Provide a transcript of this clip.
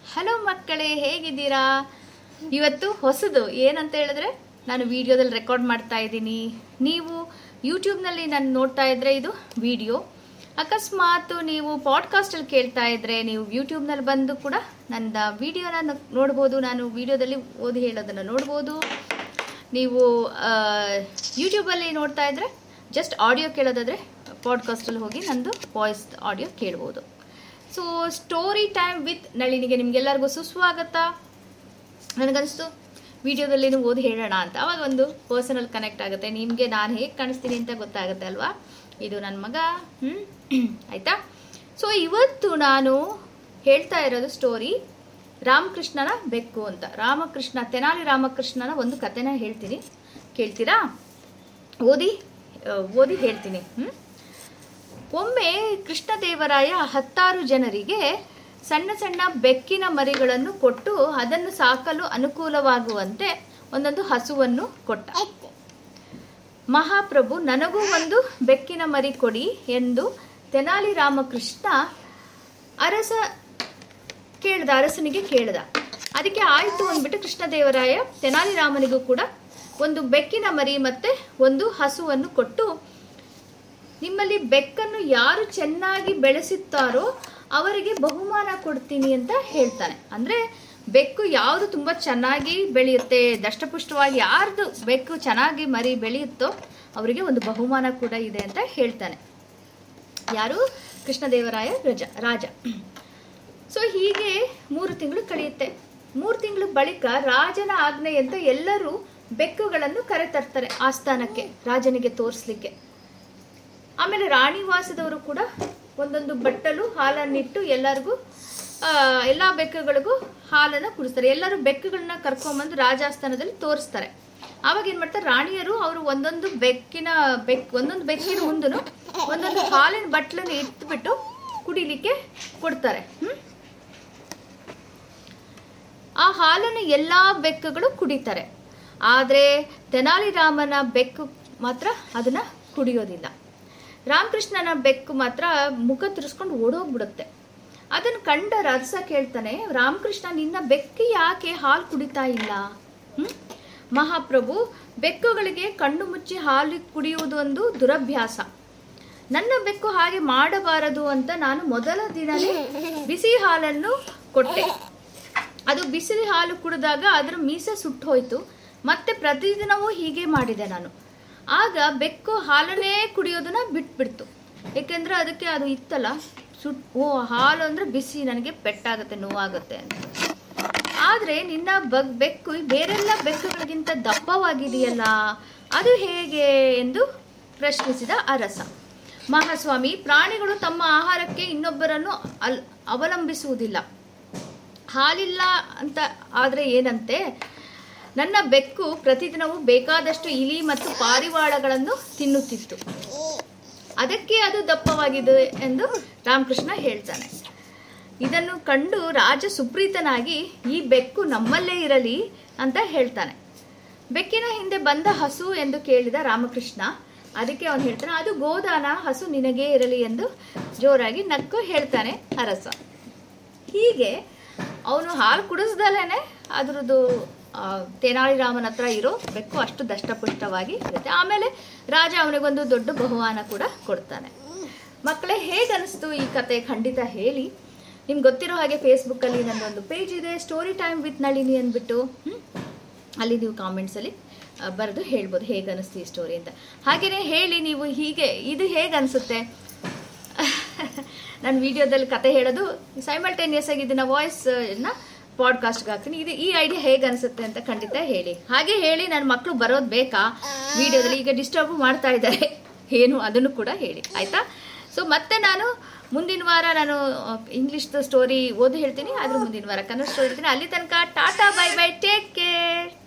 Hello ಮಕ್ಕಳೇ ಹೇಗಿದ್ದೀರಾ ಇವತ್ತು ಹೊಸದು ಏನಂತ ಹೇಳಿದ್ರೆ ನಾನು ವಿಡಿಯೋದಲ್ಲಿ ರೆಕಾರ್ಡ್ ಮಾಡ್ತಾ ಇದ್ದೀನಿ ನೀವು ಯೂಟ್ಯೂಬ್ನಲ್ಲಿ ನಾನು ನೋಡ್ತಾ ಇದ್ರೆ ಇದು ವಿಡಿಯೋ ಅಕಸ್ಮಾತ್ ನೀವು ಪಾಡ್ಕಾಸ್ಟಲ್ಲಿ ಕೇಳ್ತಾ ಇದ್ರೆ ನೀವು ಯೂಟ್ಯೂಬ್ನಲ್ಲಿ ಬಂದು ಕೂಡ ನನ್ನ ವಿಡಿಯೋನ ನೋಡ್ಬೋದು ನಾನು ವಿಡಿಯೋದಲ್ಲಿ ಓದಿ ಹೇಳೋದನ್ನು ನೋಡ್ಬೋದು ನೀವು ಯೂಟ್ಯೂಬಲ್ಲಿ ನೋಡ್ತಾ ಇದ್ರೆ ಜಸ್ಟ್ ಆಡಿಯೋ ಕೇಳೋದಾದರೆ ಪಾಡ್ಕಾಸ್ಟಲ್ಲಿ ಹೋಗಿ ನಂದು ವಾಯ್ಸ್ ಆಡಿಯೋ ಕೇಳ್ಬೋದು ಸೊ ಸ್ಟೋರಿ ಟೈಮ್ ವಿತ್ ನಳಿನಿಗೆ ನಿಮಗೆಲ್ಲರಿಗೂ ಸುಸ್ವಾಗತ ನನಗನ್ನಿಸ್ತು ವಿಡಿಯೋದಲ್ಲಿ ಓದಿ ಹೇಳೋಣ ಅಂತ ಅವಾಗ ಒಂದು ಪರ್ಸನಲ್ ಕನೆಕ್ಟ್ ಆಗುತ್ತೆ ನಿಮಗೆ ನಾನು ಹೇಗೆ ಕಾಣಿಸ್ತೀನಿ ಅಂತ ಗೊತ್ತಾಗುತ್ತೆ ಅಲ್ವಾ ಇದು ನನ್ನ ಮಗ ಹ್ಞೂ ಆಯಿತಾ ಸೊ ಇವತ್ತು ನಾನು ಹೇಳ್ತಾ ಇರೋದು ಸ್ಟೋರಿ ರಾಮಕೃಷ್ಣನ ಬೆಕ್ಕು ಅಂತ ರಾಮಕೃಷ್ಣ ತೆನಾಲಿ ರಾಮಕೃಷ್ಣನ ಒಂದು ಕಥೆನ ಹೇಳ್ತೀನಿ ಕೇಳ್ತೀರಾ ಓದಿ ಆ, ಓದಿ ಹೇಳ್ತೀನಿ ಹ್ಞೂ ಒಮ್ಮೆ ಕೃಷ್ಣದೇವರಾಯ ಹತ್ತಾರು ಜನರಿಗೆ ಸಣ್ಣ ಸಣ್ಣ ಬೆಕ್ಕಿನ ಮರಿಗಳನ್ನು ಕೊಟ್ಟು ಅದನ್ನು ಸಾಕಲು ಅನುಕೂಲವಾಗುವಂತೆ ಒಂದೊಂದು ಹಸುವನ್ನು ಕೊಟ್ಟ ಮಹಾಪ್ರಭು ನನಗೂ ಒಂದು ಬೆಕ್ಕಿನ ಮರಿ ಕೊಡಿ ಎಂದು ತೆನಾಲಿ ರಾಮಕೃಷ್ಣ ಅರಸ ಕೇಳ್ದ ಅರಸನಿಗೆ ಕೇಳ್ದ ಅದಕ್ಕೆ ಆಯ್ತು ಅಂದ್ಬಿಟ್ಟು ಕೃಷ್ಣದೇವರಾಯ ತೆನಾಲಿ ರಾಮನಿಗೂ ಕೂಡ ಒಂದು ಬೆಕ್ಕಿನ ಮರಿ ಮತ್ತೆ ಒಂದು ಹಸುವನ್ನು ಕೊಟ್ಟು ನಿಮ್ಮಲ್ಲಿ ಬೆಕ್ಕನ್ನು ಯಾರು ಚೆನ್ನಾಗಿ ಬೆಳೆಸುತ್ತಾರೋ ಅವರಿಗೆ ಬಹುಮಾನ ಕೊಡ್ತೀನಿ ಅಂತ ಹೇಳ್ತಾನೆ ಅಂದ್ರೆ ಬೆಕ್ಕು ಯಾವುದು ತುಂಬಾ ಚೆನ್ನಾಗಿ ಬೆಳೆಯುತ್ತೆ ದಷ್ಟಪುಷ್ಟವಾಗಿ ಯಾರ್ದು ಬೆಕ್ಕು ಚೆನ್ನಾಗಿ ಮರಿ ಬೆಳೆಯುತ್ತೋ ಅವರಿಗೆ ಒಂದು ಬಹುಮಾನ ಕೂಡ ಇದೆ ಅಂತ ಹೇಳ್ತಾನೆ ಯಾರು ಕೃಷ್ಣದೇವರಾಯ ರಜ ರಾಜ ಸೊ ಹೀಗೆ ಮೂರು ತಿಂಗಳು ಕಳೆಯುತ್ತೆ ಮೂರು ತಿಂಗಳು ಬಳಿಕ ರಾಜನ ಆಜ್ಞೆಯಂತೆ ಎಲ್ಲರೂ ಬೆಕ್ಕುಗಳನ್ನು ಕರೆತರ್ತಾರೆ ಆಸ್ಥಾನಕ್ಕೆ ರಾಜನಿಗೆ ತೋರಿಸ್ಲಿಕ್ಕೆ ಆಮೇಲೆ ರಾಣಿವಾಸದವರು ಕೂಡ ಒಂದೊಂದು ಬಟ್ಟಲು ಹಾಲನ್ನಿಟ್ಟು ಎಲ್ಲರಿಗೂ ಆ, ಎಲ್ಲಾ ಬೆಕ್ಕುಗಳಿಗೂ ಹಾಲನ್ನು ಕುಡಿಸ್ತಾರೆ ಎಲ್ಲರೂ ಬೆಕ್ಕುಗಳನ್ನ ಕರ್ಕೊಂಬಂದು ರಾಜಾಸ್ಥಾನದಲ್ಲಿ ತೋರಿಸ್ತಾರೆ ಆವಾಗ ಏನ್ ಮಾಡ್ತಾರೆ ರಾಣಿಯರು ಅವರು ಒಂದೊಂದು ಬೆಕ್ಕಿನ ಬೆಕ್ ಒಂದೊಂದು ಬೆಕ್ಕಿನ ಮುಂದನು ಒಂದೊಂದು ಹಾಲಿನ ಬಟ್ಲನ್ನು ಇಟ್ಬಿಟ್ಟು ಕುಡಿಲಿಕ್ಕೆ ಕೊಡ್ತಾರೆ ಹ್ಮ್ ಆ ಹಾಲನ್ನು ಎಲ್ಲಾ ಬೆಕ್ಕುಗಳು ಕುಡಿತಾರೆ ಆದರೆ ತೆನಾಲಿರಾಮನ ಬೆಕ್ಕು ಮಾತ್ರ ಅದನ್ನ ಕುಡಿಯೋದಿಲ್ಲ ರಾಮಕೃಷ್ಣನ ಬೆಕ್ಕು ಮಾತ್ರ ಮುಖ ತಿರ್ಸ್ಕೊಂಡು ಓಡೋಗ್ಬಿಡುತ್ತೆ ಅದನ್ನು ಕಂಡ ರಸ ಕೇಳ್ತಾನೆ ರಾಮಕೃಷ್ಣ ನಿನ್ನ ಬೆಕ್ಕು ಯಾಕೆ ಹಾಲು ಕುಡಿತಾ ಇಲ್ಲ ಹ್ಮ್? ಮಹಾಪ್ರಭು ಬೆಕ್ಕುಗಳಿಗೆ ಕಣ್ಣು ಮುಚ್ಚಿ ಹಾಲು ಕುಡಿಯುವುದು ಒಂದು ದುರಭ್ಯಾಸ ನನ್ನ ಬೆಕ್ಕು ಹಾಗೆ ಮಾಡಬಾರದು ಅಂತ ನಾನು ಮೊದಲ ದಿನವೇ ಬಿಸಿ ಹಾಲನ್ನು ಕೊಟ್ಟೆ ಅದು ಬಿಸಿ ಹಾಲು ಕುಡಿದಾಗ ಅದರ ಮೀಸೆ ಸುಟ್ಟು ಹೋಯ್ತು ಮತ್ತೆ ಪ್ರತಿದಿನವೂ ಹೀಗೆ ಮಾಡಿದೆ ನಾನು ಆಗ ಬೆಕ್ಕು ಹಾಲನ್ನೇ ಕುಡಿಯೋದನ್ನ ಬಿಟ್ಬಿಡ್ತು ಏಕೆಂದ್ರೆ ಅದಕ್ಕೆ ಅದು ಇತ್ತಲ್ಲ ಸುಟ್ ಓ ಹಾಲು ಅಂದ್ರೆ ಬಿಸಿ ನನಗೆ ಪೆಟ್ಟಾಗತ್ತೆ ನೋವಾಗುತ್ತೆ ಅಂತ ಆದ್ರೆ ನಿನ್ನ ಬಗ್ ಬೆಕ್ಕು ಬೇರೆಲ್ಲ ಬೆಕ್ಕುಗಳಿಗಿಂತ ದಪ್ಪವಾಗಿದೆಯಲ್ಲ ಅದು ಹೇಗೆ ಎಂದು ಪ್ರಶ್ನಿಸಿದ ಅರಸ ಮಹಾಸ್ವಾಮಿ ಪ್ರಾಣಿಗಳು ತಮ್ಮ ಆಹಾರಕ್ಕೆ ಇನ್ನೊಬ್ಬರನ್ನು ಅಲ್ ಅವಲಂಬಿಸುವುದಿಲ್ಲ ಹಾಲಿಲ್ಲ ಅಂತ ಆದ್ರೆ ಏನಂತೆ ನನ್ನ ಬೆಕ್ಕು ಪ್ರತಿದಿನವೂ ಬೇಕಾದಷ್ಟು ಇಲಿ ಮತ್ತು ಪಾರಿವಾಳಗಳನ್ನು ತಿನ್ನುತ್ತಿತ್ತು ಅದಕ್ಕೆ ಅದು ದಪ್ಪವಾಗಿದೆ ಎಂದು ರಾಮಕೃಷ್ಣ ಹೇಳ್ತಾನೆ ಇದನ್ನು ಕಂಡು ರಾಜ ಸುಪ್ರೀತನಾಗಿ ಈ ಬೆಕ್ಕು ನಮ್ಮಲ್ಲೇ ಇರಲಿ ಅಂತ ಹೇಳ್ತಾನೆ ಬೆಕ್ಕಿನ ಹಿಂದೆ ಬಂದ ಹಸು ಎಂದು ಕೇಳಿದ ರಾಮಕೃಷ್ಣ ಅದಕ್ಕೆ ಅವನು ಹೇಳ್ತಾನೆ ಅದು ಗೋದಾನ ಹಸು ನಿನಗೇ ಇರಲಿ ಎಂದು ಜೋರಾಗಿ ನಕ್ಕು ಹೇಳ್ತಾನೆ ಅರಸ ಹೀಗೆ ಅವನು ಹಾಲು ಕುಡಿಸ್ದಲೇನೆ ಅದ್ರದ್ದು ಆ, ತೆನಾಲಿರಾಮನ ಹತ್ರ ಇರೋ ಬೆಕ್ಕು ಅಷ್ಟು ದಷ್ಟಪುಷ್ಟವಾಗಿ ಇರುತ್ತೆ ಆಮೇಲೆ ರಾಜ ಅವನಿಗೊಂದು ದೊಡ್ಡ ಬಹುಮಾನ ಕೂಡ ಕೊಡ್ತಾನೆ ಮಕ್ಕಳೇ ಹೇಗೆ ಅನಿಸ್ತು ಈ ಕತೆ ಖಂಡಿತ ಹೇಳಿ ನಿಮ್ಗೆ ಗೊತ್ತಿರೋ ಹಾಗೆ ಫೇಸ್ಬುಕ್ಕಲ್ಲಿ ನನ್ನೊಂದು ಪೇಜ್ ಇದೆ ಸ್ಟೋರಿ ಟೈಮ್ ವಿತ್ ನಳಿನಿ ಅಂದ್ಬಿಟ್ಟು ಹ್ಮ್? ಅಲ್ಲಿ ನೀವು ಕಾಮೆಂಟ್ಸಲ್ಲಿ ಬರೆದು ಹೇಳ್ಬೋದು ಹೇಗೆ ಅನಿಸ್ತು ಈ ಸ್ಟೋರಿ ಅಂತ ಹಾಗೆಯೇ ಹೇಳಿ ನೀವು ಹೀಗೆ ಇದು ಹೇಗೆ ಅನಿಸುತ್ತೆ ನಾನು ವಿಡಿಯೋದಲ್ಲಿ ಕತೆ ಹೇಳೋದು ಸೈಮಲ್ಟೇನಿಯಸ್ ಆಗಿ ಇದನ್ನ ವಾಯ್ಸ್ ನ ಪಾಡ್ಕಾಸ್ಟ್ಗೆ ಹಾಕ್ತೀನಿ ಇದು ಈ ಐಡಿಯಾ ಹೇಗೆ ಅನಿಸುತ್ತೆ ಅಂತ ಖಂಡಿತ ಹೇಳಿ ಹಾಗೆ ಹೇಳಿ ನನ್ನ ಮಕ್ಕಳು ಬರೋದು ಬೇಕಾ ವಿಡಿಯೋದಲ್ಲಿ ಈಗ ಡಿಸ್ಟರ್ಬ್ ಮಾಡ್ತಾ ಇದ್ದಾರೆ ಏನು ಅದನ್ನು ಕೂಡ ಹೇಳಿ ಆಯ್ತಾ ಸೊ ಮತ್ತೆ ನಾನು ಮುಂದಿನ ವಾರ ನಾನು ಇಂಗ್ಲಿಷ್ದು ಸ್ಟೋರಿ ಓದಿ ಹೇಳ್ತೀನಿ ಅದ್ರ ಮುಂದಿನ ವಾರ ಕನ್ನಡ ಸ್ಟೋರಿ ಹೇಳ್ತೀನಿ ಅಲ್ಲಿ ತನಕ tata bye bye take care